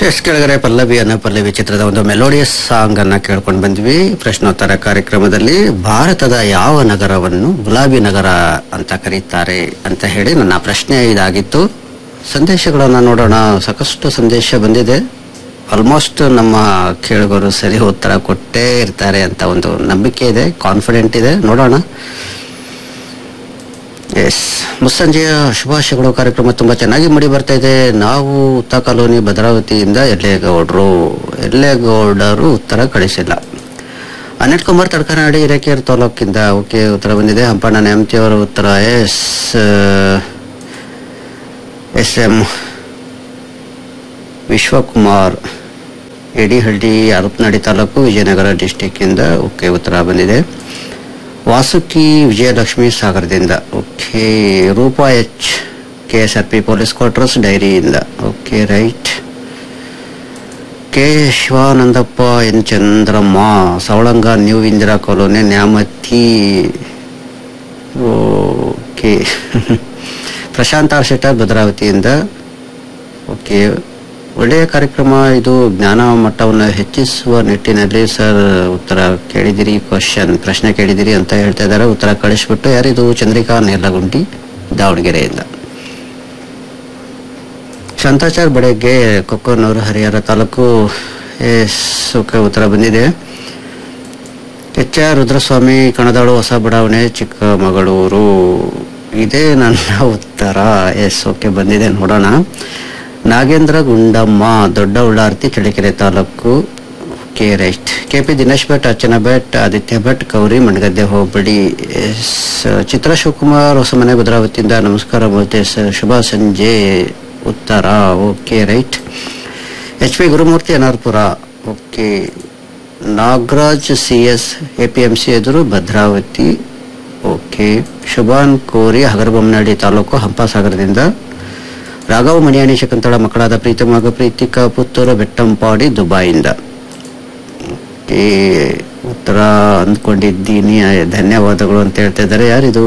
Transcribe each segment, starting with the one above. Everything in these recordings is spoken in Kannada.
ಎಸ್ ಕೆಳಗಡೆ ಪಲ್ಲವಿ ಅನ್ನ ಪಲ್ಲವಿ ಚಿತ್ರದ ಒಂದು ಮೆಲೋಡಿಯಸ್ ಸಾಂಗ್ ಅನ್ನ ಕೇಳ್ಕೊಂಡು ಬಂದ್ವಿ ಪ್ರಶ್ನೋತ್ತರ ಕಾರ್ಯಕ್ರಮದಲ್ಲಿ ಭಾರತದ ಯಾವ ನಗರವನ್ನು ಗುಲಾಬಿ ನಗರ ಅಂತ ಕರೀತಾರೆ ಅಂತ ಹೇಳಿ ನನ್ನ ಪ್ರಶ್ನೆ ಇದಾಗಿತ್ತು ಸಂದೇಶಗಳನ್ನ ನೋಡೋಣ ಸಾಕಷ್ಟು ಸಂದೇಶ ಬಂದಿದೆ ಆಲ್ಮೋಸ್ಟ್ ನಮ್ಮ ಕೇಳುಗರು ಸರಿ ಉತ್ತರ ಕೊಟ್ಟೇ ಇರ್ತಾರೆ ಅಂತ ಒಂದು ನಂಬಿಕೆ ಇದೆ ಕಾನ್ಫಿಡೆಂಟ್ ಇದೆ ನೋಡೋಣ ಎಸ್ ಮುಸ್ಸಂಜೆಯ ಶುಭಾಶಯಗಳು ಕಾರ್ಯಕ್ರಮ ತುಂಬಾ ಚೆನ್ನಾಗಿ ಮೂಡಿ ಬರ್ತಾ ಇದೆ ನಾವು ಉತ್ತಾ ಕಾಲೋನಿ ಭದ್ರಾವತಿಯಿಂದ ಎಲ್ಲೇಗೌಡರು ಎಲ್ಲೇಗೌಡರು ಉತ್ತರ ಕಳಿಸಿಲ್ಲ ಅನಿಲ್ ಕುಮಾರ್ ತಡ್ಕನಾಡಿ ಹಿರೇಕೆರೆ ತಾಲೂಕಿಂದ ಓಕೆ ಉತ್ತರ ಬಂದಿದೆ ಹಂಪಣ್ಣ ನೇಮತಿ ಅವರ ಉತ್ತರ S S M Vishwakumar Edihalli Arapanahalli ತಾಲೂಕು ವಿಜಯನಗರ ಡಿಸ್ಟಿಕ್ ಇಂದ ಓಕೆ ಉತ್ತರ ಬಂದಿದೆ ವಾಸುಕಿ ವಿಜಯಲಕ್ಷ್ಮಿ ಸಾಗರದಿಂದ okay Rupa H K S R P police quarters ಡೈರಿಯಿಂದ okay right K Shivanandappa N Chandramma Savalanga new Indira colony Nyamathi okay Prashanth R Shettar ಭದ್ರಾವತಿಯಿಂದ ಓಕೆ ಒಳ್ಳೆಯ ಕಾರ್ಯಕ್ರಮ ಇದು ಜ್ಞಾನ ಮಟ್ಟವನ್ನು ಹೆಚ್ಚಿಸುವ ನಿಟ್ಟಿನಲ್ಲಿ ಸರ್ ಉತ್ತರ ಕೇಳಿದಿರಿ ಕ್ವಶನ್ ಪ್ರಶ್ನೆ ಕೇಳಿದಿರಿ ಅಂತ ಹೇಳ್ತಾ ಇದ್ದಾರೆ ಉತ್ತರ ಕಳಿಸ್ಬಿಟ್ಟು ಯಾರಿದು ಚಂದ್ರಿಕಾ ನೇರ್ಲಗುಂಡಿ ದಾವಣಗೆರೆಯಿಂದ ಶಾಂತಾಚಾರ್ ಬಡೆಗೆ ಕೊಕ್ಕನೂರು ಹರಿಹರ ತಾಲೂಕು ಎಸ್ ಓಕೆ ಉತ್ತರ ಬಂದಿದೆ ಎಚ್ ಆರ್ ರುದ್ರಸ್ವಾಮಿ ಕಣದಾಳು ಹೊಸ ಬಡಾವಣೆ ಚಿಕ್ಕಮಗಳೂರು ಇದೇ ನನ್ನ ಉತ್ತರ ಎಸ್ ಓಕೆ ಬಂದಿದೆ ನೋಡೋಣ ನಾಗೇಂದ್ರ ಗುಂಡಮ್ಮ ದೊಡ್ಡ ಉಳ್ಳಾರ್ತಿ ಚಳ್ಳಕೆರೆ ತಾಲೂಕು K right K P Dinesh Bhat Archana Bhat Aditya Bhat Gowri Managadde ಹೋಬಳಿ ಎಸ್ ಚಿತ್ರ ಶಿವಕುಮಾರ್ ಹೊಸಮನೆ ಭದ್ರಾವತಿಯಿಂದ ನಮಸ್ಕಾರ ಮೂರ್ತಿ ಸರ್ ಶುಭ ಸಂಜೆ ಉತ್ತರ okay right H P Gurumurthy Anarpura okay Nagaraj C S A P M C ಎದುರು ಭದ್ರಾವತಿ ಓಕೆ ಶುಭಾನ್ ಕೋರಿ ಹಗರಬೊಮ್ಮನಹಳ್ಳಿ ತಾಲೂಕು ಹಂಪಾಸಾಗರದಿಂದ ರಾಘವ ಮಣಿಯಾಣಿ ಶಕುಂತಳ ಮಕ್ಕಳಾದ ಪ್ರೀತಮಗ ಪ್ರೀತಿಕಾ ಪುತ್ತೂರು ಬೆಟ್ಟಂಪಾಡಿ ದುಬಾಯಿಂದ ಓಕೆ ಉತ್ತರ ಅಂದ್ಕೊಂಡಿದ್ದೀನಿ ಧನ್ಯವಾದಗಳು ಅಂತ ಹೇಳ್ತಾ ಇದ್ದಾರೆ ಯಾರಿದು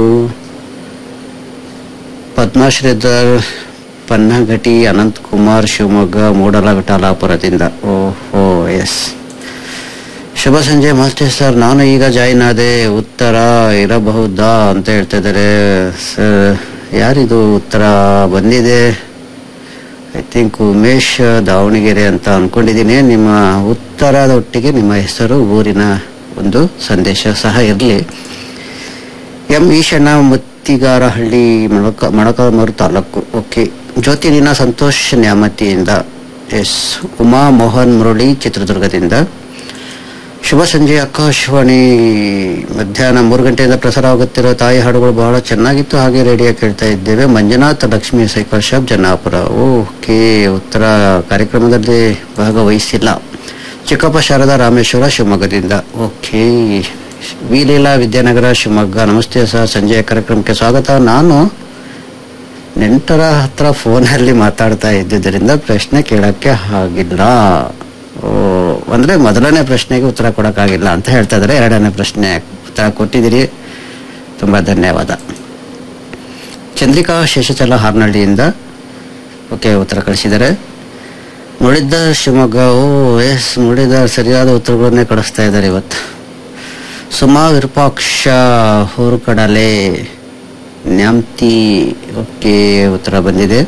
ಪದ್ಮಾಶ್ರೀಧರ್ ಪನ್ನಘಟಿ ಅನಂತ್ ಕುಮಾರ್ ಶಿವಮೊಗ್ಗ ಮೂಡಲಘಟ್ಟಾಲಾಪುರದಿಂದ ಓಹೋ ಎಸ್ ಶುಭ ಸಂಜೆ ಮಾಸ್ಟರ್ ಸರ್ ನಾನು ಈಗ ಜಾಯಿನ್ ಆದೆ ಉತ್ತರ ಇರಬಹುದಾ ಅಂತ ಹೇಳ್ತಾ ಇದ್ದಾರೆ ಸರ್ ಯಾರಿದು ಉತ್ತರ ಬಂದಿದೆ ಐ ಥಿಂಕ್ ಉಮೇಶ್ ದಾವಣಗೆರೆ ಅಂತ ಅನ್ಕೊಂಡಿದ್ದೀನಿ ನಿಮ್ಮ ಉತ್ತರದ ಒಟ್ಟಿಗೆ ನಿಮ್ಮ ಹೆಸರು ಊರಿನ ಒಂದು ಸಂದೇಶ ಸಹ ಇರಲಿ ಎಂ ಈಶಣ್ಣ ಮುತ್ತಿಗಾರಹಳ್ಳಿ ಮೊಳಕ ಮೊಳಕಾಲ್ಮೂರು ತಾಲೂಕು ಓಕೆ ಜ್ಯೋತಿನಿನ ಸಂತೋಷ್ ನ್ಯಾಮತಿಯಿಂದ ಎಸ್ ಉಮಾ ಮೋಹನ್ ಮುರಳಿ ಚಿತ್ರದುರ್ಗದಿಂದ ಶುಭ ಸಂಜೆ ಆಕಾಶವಾಣಿ ಮಧ್ಯಾಹ್ನ ಮೂರು ಗಂಟೆಯಿಂದ ಪ್ರಸಾರವಾಗುತ್ತಿರೋ ತಾಯಿ ಹಾಡುಗಳು ಬಹಳ ಚೆನ್ನಾಗಿತ್ತು ಹಾಗೆ ರೇಡಿಯೋ ಕೇಳ್ತಾ ಇದ್ದೇವೆ Manjunath Lakshmi cycle shop Jannapura okay ಉತ್ತರ ಕಾರ್ಯಕ್ರಮದಲ್ಲಿ ಭಾಗವಹಿಸಿಲ್ಲ ಚಿಕ್ಕಪ್ಪ ಶಾರದಾ ರಾಮೇಶ್ವರ ಶಿವಮೊಗ್ಗದಿಂದ ಓಕೆ ವಿಲೀಲಾ ವಿದ್ಯಾನಗರ ಶಿವಮೊಗ್ಗ ನಮಸ್ತೆ ಸರ್ ಸಂಜೆಯ ಕಾರ್ಯಕ್ರಮಕ್ಕೆ ಸ್ವಾಗತ ನಾನು ನೆಂಟರ ಹತ್ರ ಫೋನಲ್ಲಿ ಮಾತಾಡ್ತಾ ಇದ್ದುದರಿಂದ ಪ್ರಶ್ನೆ ಕೇಳಕ್ಕೆ ಆಗಿಲ್ಲ ಓ ಅಂದ್ರೆ ಮೊದಲನೇ ಪ್ರಶ್ನೆಗೆ ಉತ್ತರ ಕೊಡಕ್ಕಾಗಿಲ್ಲ ಅಂತ ಹೇಳ್ತಾ ಇದ್ದಾರೆ ಎರಡನೇ ಪ್ರಶ್ನೆ ಉತ್ತರ ಕೊಟ್ಟಿದ್ದೀರಿ ತುಂಬಾ ಧನ್ಯವಾದ ಚಂದ್ರಿಕಾ ಶೇಷಚಲ ಹಾರ್ನಹಳ್ಳಿಯಿಂದ ಓಕೆ ಉತ್ತರ ಕಳಿಸಿದ್ದಾರೆ ಮುಳಿದ ಶಿವಮೊಗ್ಗ ಓ ಎಸ್ ಮುಳಿದ ಸರಿಯಾದ ಉತ್ತರಗಳನ್ನೇ ಕಳಿಸ್ತಾ ಇದ್ದಾರೆ ಇವತ್ತು ಸುಮಾ ವಿರೂಪಾಕ್ಷ ಹೂರುಕಡಲೆ ನ್ಯಾಮ್ತಿ ಓಕೆ ಉತ್ತರ ಬಂದಿದೆ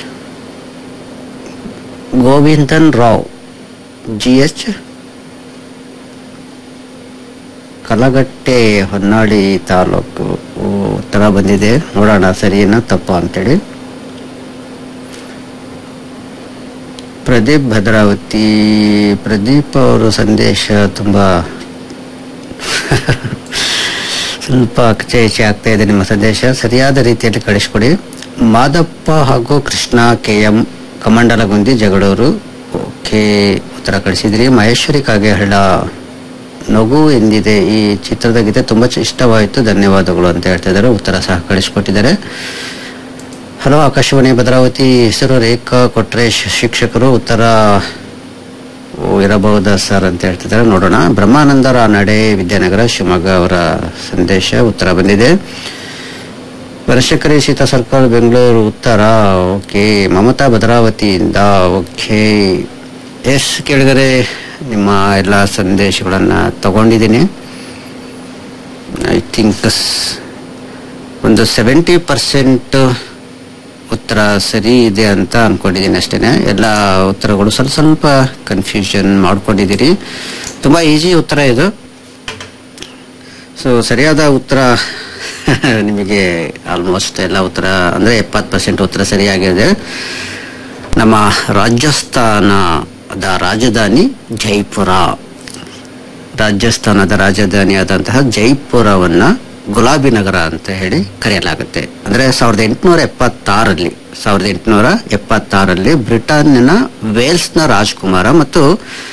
ಗೋವಿಂದನ್ ರಾವ್ ಜಿ ಎಚ್ ಕಲಗಟ್ಟೆ ಹೊನ್ನಾಳಿ ತಾಲೂಕು ಓ, ಉತ್ತರ ಬಂದಿದೆ ನೋಡೋಣ ಸರಿನಾ ತಪ್ಪ ಅಂತೇಳಿ ಪ್ರದೀಪ್ ಭದ್ರಾವತಿ ಪ್ರದೀಪ್ ಅವರು ಸಂದೇಶ ತುಂಬಾ ಸ್ವಲ್ಪ ಅಚ್ಚೆ ಈಚೆ ಆಗ್ತಾ ಇದೆ ನಿಮ್ಮ ಸಂದೇಶ ಸರಿಯಾದ ರೀತಿಯಲ್ಲಿ ಕಳಿಸ್ಕೊಡಿ ಮಾದಪ್ಪ ಹಾಗೂ Krishna K M Kamandalagundi Jagalur okay ಉತ್ತರ ಕಳಿಸಿದ್ರಿ ಮಹೇಶ್ವರಿ ಕಾಗೇಹಳ್ಳ ನಗು ಎಂದಿದೆ ಈ ಚಿತ್ರದ ಗೀತೆ ತುಂಬಾ ಚ- ಇಷ್ಟವಾಯಿತು ಧನ್ಯವಾದಗಳು ಅಂತ ಹೇಳ್ತಾ ಇದ್ದಾರೆ ಉತ್ತರ ಸಹ ಕಳಿಸ್ಕೊಟ್ಟಿದ್ದಾರೆ ಹಲೋ ಆಕಾಶವಾಣಿ ಭದ್ರಾವತಿ ಹೆಸರು ರೇಖಾ ಕೊಟ್ರೇಶ್ ಶಿಕ್ಷಕರು ಉತ್ತರ ಓ, ಇರಬಹುದಾ ಸರ್ ಅಂತ ಹೇಳ್ತಿದ್ದಾರೆ ನೋಡೋಣ ಬ್ರಹ್ಮಾನಂದ ರಾನಡೆ ವಿದ್ಯಾನಗರ ಶಿವಮೊಗ್ಗ ಅವರ ಸಂದೇಶ ಉತ್ತರ ಬಂದಿದೆ ವರಶಕರಿ ಸೀತಾ ಸರ್ಕಲ್ ಬೆಂಗಳೂರು ಉತ್ತರ ಓಕೆ ಮಮತಾ ಭದ್ರಾವತಿಯಿಂದ ಓಕೆ ಎಸ್ ಕೇಳಿದರೆ ನಿಮ್ಮ ಎಲ್ಲ ಸಂದೇಶಗಳನ್ನು ತಗೊಂಡಿದ್ದೀನಿ ಐ ಥಿಂಕ್ ಒಂದು ಸೆವೆಂಟಿ ಪರ್ಸೆಂಟ್ ಉತ್ತರ ಸರಿ ಇದೆ ಅಂತ ಅನ್ಕೊಂಡಿದ್ದೀನಿ ಅಷ್ಟೇ ಎಲ್ಲ ಉತ್ತರಗಳು ಸ್ವಲ್ಪ ಸ್ವಲ್ಪ ಕನ್ಫ್ಯೂಷನ್ ಮಾಡ್ಕೊಂಡಿದ್ದೀರಿ ತುಂಬ ಈಸಿ ಉತ್ತರ ಇದು ಸೊ ಸರಿಯಾದ ಉತ್ತರ ನಿಮಗೆ ಆಲ್ಮೋಸ್ಟ್ ಎಲ್ಲ ಉತ್ತರ ಅಂದರೆ ಎಪ್ಪತ್ತು ಪರ್ಸೆಂಟ್ ಉತ್ತರ ಸರಿಯಾಗಿದೆ ನಮ್ಮ ರಾಜಸ್ಥಾನದ ರಾಜಧಾನಿ ಜೈಪುರ ರಾಜಸ್ಥಾನದ ರಾಜಧಾನಿಯಾದಂತಹ ಜೈಪುರವನ್ನ ಗುಲಾಬಿ ನಗರ ಅಂತ ಹೇಳಿ ಕರೆಯಲಾಗುತ್ತೆ ಅಂದ್ರೆ ಸಾವಿರದ ಎಂಟುನೂರ ಎಪ್ಪತ್ತಾರಲ್ಲಿ ಸಾವಿರದ ಎಂಟುನೂರ ಎಪ್ಪತ್ತಾರಲ್ಲಿ ಬ್ರಿಟನ್ನಿನ ವೇಲ್ಸ್ನ ರಾಜ್ಕುಮಾರ ಮತ್ತು